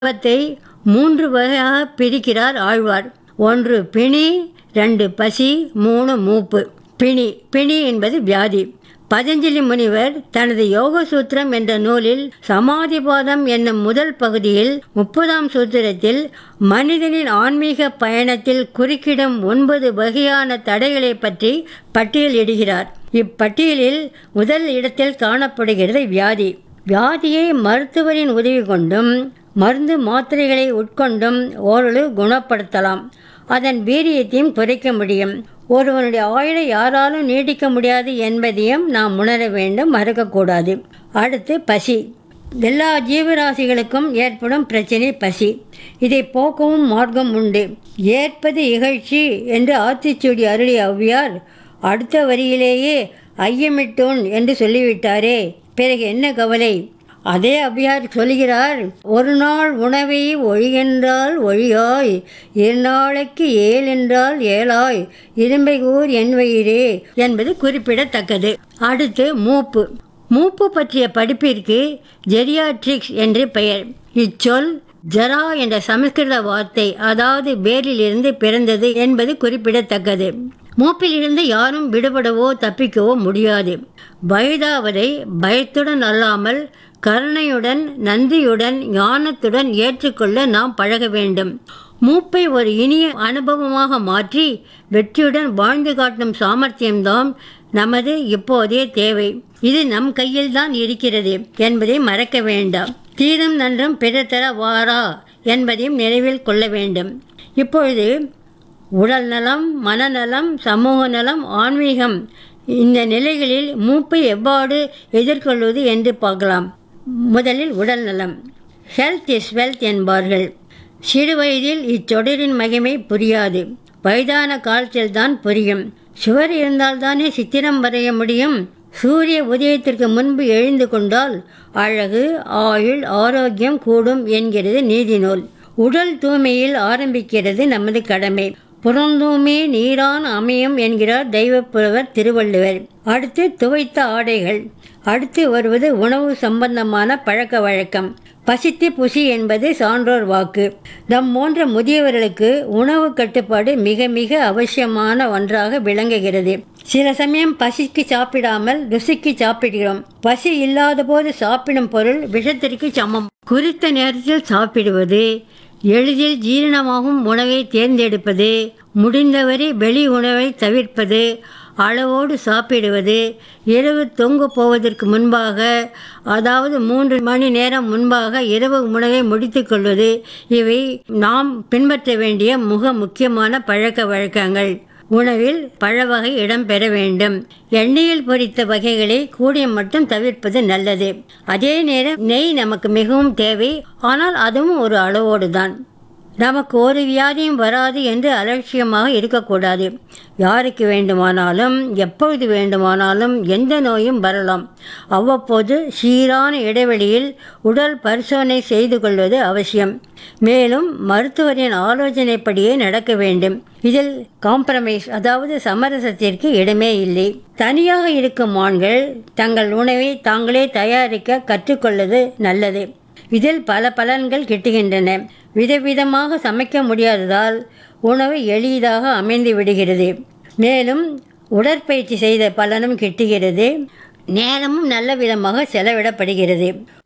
துன்பத்தை மூன்று வகையாக பிரிக்கிறார் ஆழ்வார் ஒன்று பிணி ரெண்டு பசி மூணு மூப்பு பிணி பிணி என்பது வியாதி பதஞ்சலி முனிவர் தனது யோக சூத்திரம் என்ற நூலில் சமாதிபாதம் என்னும் முதல் பகுதியில் முப்பதாம் சூத்திரத்தில் மனிதனின் ஆன்மீக பயணத்தில் குறுக்கிடும் ஒன்பது வகையான தடைகளை பற்றி பட்டியலிடுகிறார் இப்பட்டியலில் முதல் இடத்தில் காணப்படுகிறது வியாதி வியாதியை மருத்துவரின் உதவி கொண்டும் மருந்து மாத்திரைகளை உட்கொண்டும் ஓரளவு குணப்படுத்தலாம் அதன் வீரியத்தையும் குறைக்க முடியும் ஒருவனுடைய ஆயுளை யாராலும் நீடிக்க முடியாது என்பதையும் நாம் உணர வேண்டும் மறக்கக்கூடாது அடுத்து பசி எல்லா ஜீவராசிகளுக்கும் ஏற்படும் பிரச்சனை பசி இதை போக்கவும் மார்க்கம் உண்டு ஏற்பது இகழ்ச்சி என்று ஆத்திச்சூடி அருளிய ஔவையார் அடுத்த வரியிலேயே ஐயமிட்டோன் என்று சொல்லிவிட்டாரே பிறகு என்ன கவலை அதே அபியார் சொல்கிறார் ஒரு நாள் உணவை ஒழியென்றால் ஒழியாய் இரு நாளைக்கு ஏல் என்றால் ஏழாய் இரும்பை கூர் என் வயிறே என்பது குறிப்பிடத்தக்கது அடுத்து மூப்பு மூப்பு பற்றிய படிப்பிற்கு ஜெரியாட்ரிக்ஸ் என்று பெயர் இச்சொல் ஜரா என்ற சமஸ்கிருத வார்த்தை அதாவது வேரிலிருந்து பிறந்தது என்பது குறிப்பிடத்தக்கது மூப்பிலிருந்து யாரும் விடுபடவோ தப்பிக்கவோ முடியாது வயதாவதை பயத்துடன் அல்லாமல் கருணையுடன் நன்றியுடன் ஞானத்துடன் ஏற்றுக்கொள்ள நாம் பழக வேண்டும் மூப்பை ஒரு இனிய அனுபவமாக மாற்றி வெற்றியுடன் வாழ்ந்து காட்டும் சாமர்த்தியம்தான் நமது இப்போதைய தேவை இது நம் கையில் தான் இருக்கிறது என்பதை மறக்க வேண்டாம் தீரும் நன்றும் பிறர் தர வாரா என்பதையும் நினைவில் கொள்ள வேண்டும் இப்பொழுது உடல் நலம் மனநலம் சமூக நலம் ஆன்மீகம் இந்த நிலைகளில் மூப்பை எவ்வாறு எதிர்கொள்வது என்று பார்க்கலாம் முதலில் உடல் நலம் ஹெல்த் இஸ் வெல்த் என்பார்கள் சிறு வயதில் இத்தொடரின் மகிமை புரியாது வயதான காலத்தில்தான் புரியும் சுவர் இருந்தால்தானே சித்திரம் வரைய முடியும் சூரிய உதயத்திற்கு முன்பு எழுந்து கொண்டால் அழகு ஆயுள் ஆரோக்கியம் கூடும் என்கிறது நீதி நூல் உடல் தூய்மையில் ஆரம்பிக்கிறது நமது கடமை புறந்தூமே நீரான் அமையும் என்கிறார் தெய்வப்புலவர் திருவள்ளுவர் அடுத்து துவைத்த ஆடைகள் அடுத்து வருவது உணவு சம்பந்தமான பழக்க வழக்கம் பசித்து புசி என்பது சான்றோர் வாக்கு நம் போன்ற முதியவர்களுக்கு உணவு கட்டுப்பாடு மிக மிக அவசியமான ஒன்றாக விளங்குகிறது சில சமயம் பசிக்கு சாப்பிடாமல் ருசிக்கு சாப்பிடுகிறோம் பசி இல்லாத போது சாப்பிடும் பொருள் விஷத்திற்கு சமம் குறித்த நேரத்தில் சாப்பிடுவது எளிதில் ஜீரணமாகும் உணவை தேர்ந்தெடுப்பது முடிந்தவரை வெளி உணவை தவிர்ப்பது அளவோடு சாப்பிடுவது இரவு தொங்கு போவதற்கு முன்பாக அதாவது மூன்று மணி நேரம் முன்பாக இரவு உணவை முடித்துக்கொள்வது இவை நாம் பின்பற்ற வேண்டிய மிக முக்கியமான பழக்க வழக்கங்கள் உணவில் பழ வகை இடம்பெற வேண்டும் எண்ணெயில் பொரித்த வகைகளை கூடிய மட்டும் தவிர்ப்பது நல்லது அதே நேரம் நெய் நமக்கு மிகவும் தேவை ஆனால் அதுவும் ஒரு அளவோடு தான் நமக்கு ஒரு வியாதியும் வராது என்று அலட்சியமாக இருக்கக்கூடாது யாருக்கு வேண்டுமானாலும் எப்பொழுது வேண்டுமானாலும் எந்த நோயும் வரலாம் அவ்வப்போது சீரான இடைவெளியில் உடல் பரிசோதனை செய்து கொள்வது அவசியம் மேலும் மருத்துவரின் ஆலோசனைப்படியே நடக்க வேண்டும் இதில் காம்ப்ரமைஸ் அதாவது சமரசத்திற்கு இடமே இல்லை தனியாக இருக்கும் ஆண்கள் தங்கள் உணவை தாங்களே தயாரிக்க கற்றுக்கொள்வது நல்லது இதில் பல பலன்கள் கிட்டுகின்றன விதவிதமாக சமைக்க முடியாததால் உணவு எளிதாக அமைந்து விடுகிறது மேலும் உடற்பயிற்சி செய்த பலனும் கிட்டுகிறது நேரமும் நல்ல விதமாக செலவிடப்படுகிறது